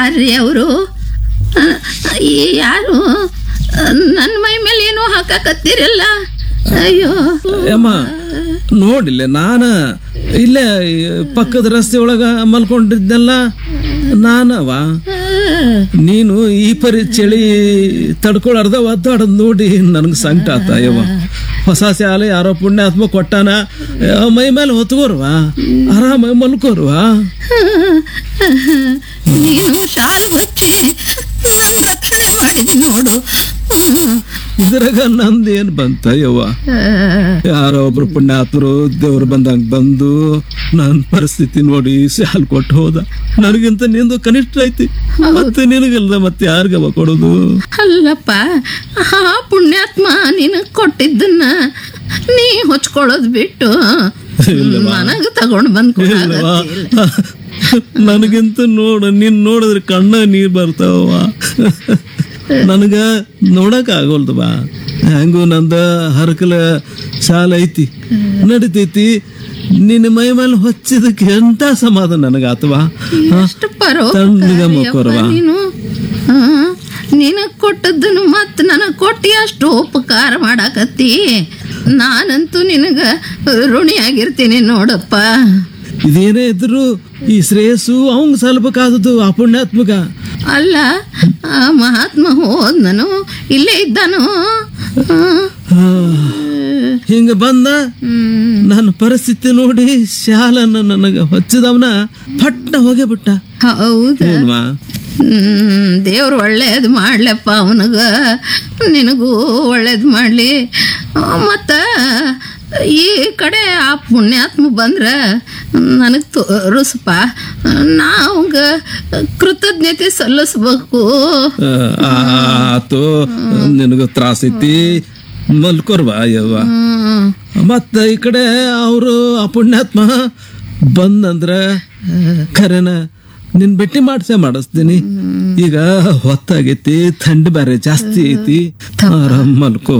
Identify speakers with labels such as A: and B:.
A: ಅರ್ರಿ ಅವರು ಯಾರು ನನ್ನ ಮೈ ಮೇಲೆ ಏನೋ ಹಾಕಾಕತ್ತೀರಲ್ಲ ಅಯ್ಯೋ
B: ಅಮ್ಮ ನೋಡಿಲ್ಲ ನಾನ ಇಲ್ಲೇ ಈ ಪಕ್ಕದ ರಸ್ತೆ ಒಳಗ ಮಲ್ಕೊಂಡಿದ್ದೆಲ್ಲ ನಾನವ ನೀನು ಈ ಪರಿ ಚಳಿ ತಡ್ಕೊಳಾರ್ದ ಒದ್ದಾಡದ್ ನೋಡಿ ನನ್ಗೆ ಸಂಕಟ ಆತ ಯವ್ವ ಹೊಸ ಶಾಲೆ ಯಾರೋ ಪುಣ್ಯಾತ್ಮ ಕೊಟ್ಟಾನ ಆ, ಮೈ ಮೇಲೆ ಹೊತ್ಕೋರ್ವಾ ಆರಾಮಾಗಿ ಮಲ್ಕೋರ್ವಾ
A: ನೀನು ಶಾಲು ಹೊಚ್ಚಿ ನನ್ನ ರಕ್ಷಣೆ ಮಾಡಿದಿ ನೋಡು
B: ಇದ್ರಾಗ ನಂದೇನ್ ಬಂತ ಯವ್ವ ಯಾರೋ ಒಬ್ರು ಪುಣ್ಯಾತ್ಮರು ದೇವ್ರು ಬಂದಂಗ ಬಂದು ನನ್ನ ಪರಿಸ್ಥಿತಿ ನೋಡಿ ಶಾಲ್ ಕೊಟ್ಟು ಹೋದ ನನಗಿಂತ ನಿಂದು ಕನಿಷ್ಠ ಐತಿ ಮತ್ತೆ ನಿನಗಲ್ದ ಮತ್ತೆ ಯಾರಿಗವ ಕೊಡೋದು
A: ಅಲ್ಲಪ್ಪ ಆ ಪುಣ್ಯಾತ್ಮ ನಿನಗ್ ಕೊಟ್ಟಿದ್ದನ್ನ ನೀ ಹೊಚ್ಕೊಳ್ಳೋದ್ ಬಿಟ್ಟು ನನಗ ತಗೊಂಡ್ ಬಂದ್
B: ಇಲ್ಲವಾ
A: ಕೊಡಾಕತ್ತಿಲ್ಲ.
B: ನನಗಿಂತ ನೋಡ ನೀನ್ ನೋಡಿದ್ರೆ ಕಣ್ಣ ನೀರ್ ಬರ್ತಾವ ನನಗ ನೋಡಕ್ ಆಗೋಲ್ದವಾ ಹೆಂಗು ನಂದ ಹರಕಲ ಶಾಲ ಐತಿ ನಡಿತೈತಿ ನಿನ್ನ ಮೈ ಮೇಲೆ ಹೊಚ್ಚಿದಕ್ಕೆ ಎಂತ ಸಮಾಧಾನ ನನಗಾತವಾ
A: ಎಷ್ಟು ಪರೋ
B: ತಣ್ಣಗ ಮಕ್ಕೋರ್ವಾ
A: ನೀನು ಆ, ನಿನಗ್ ಕೊಟ್ಟದ್ದನ್ನು ಮತ್ ನನಗ್ ಕೊಟ್ಟಿ ಅಷ್ಟು ಉಪಕಾರ ಮಾಡಾಕತ್ತಿ ನಾನಂತೂ ನಿನಗ ಋಣಿಯಾಗಿರ್ತೀನಿ ನೋಡಪ್ಪ
B: ಇದೇನೇ ಇದ್ರು ಈ ಶ್ರೇಯಸ್ಸು ಅವಂಗ ಸಲ್ಬೇಕಾದದ್ದು ಆ ಪುಣ್ಯಾತ್ಮಕ
A: ಅಲ್ಲ ಆ ಮಹಾತ್ಮ ಹೋದ್ನನು ಇಲ್ಲೇ ಇದ್ದಾನು ಆ,
B: ಆ, ಹಿಂಗ ಬಂದ
A: ಹ್ಮ್
B: ನನ್ನ ಪರಿಸ್ಥಿತಿ ನೋಡಿ ಶಾಲನ್ನ ನನಗ ಹೊಚ್ಚಿದವನ ಪಟ್ಟ ಹೋಗೇ ಬಿಟ್ಟ
A: ಹೌದ
B: ಏನ್ವಾ
A: ಹ್ಮ್ ದೇವ್ರು ಒಳ್ಳೇದು ಮಾಡ್ಲಪ್ಪ ಅವನಿಗ ನಿನಗೂ ಒಳ್ಳೇದು ಮಾಡಲಿ ಮತ್ತು ಈ ಕಡೆ ಆ ಪುಣ್ಯಾತ್ಮ ಬಂದ್ರೆ ನನಗೆ ತೋರಿಸಪ್ಪ ನಾವಂಗ ಕೃತಜ್ಞತೆ ಸಲ್ಲಿಸ್ಬೇಕು
B: ಆ, ಆತು ನಿನಗ ತ್ರಾಸ ಐತಿ ಮಲ್ಕೋರ್ವಾ ಯವ್ವ
A: ಹ್ಮ್.
B: ಮತ್ತ ಈ ಕಡೆ ಅವರು ಆ ಪುಣ್ಯಾತ್ಮ ಬಂದಂದ್ರ ಖರೇನ ನಿನ್ ಭೇಟಿ ಮಾಡ್ಸೇ ಮಾಡಿಸ್ತೀನಿ ಈಗ ಹೊತ್ತಾಗೈತಿ ಥಂಡಿ ಬೇರೆ ಜಾಸ್ತಿ ಐತಿ ಆರಾಮ್ ಮಲ್ಕೋ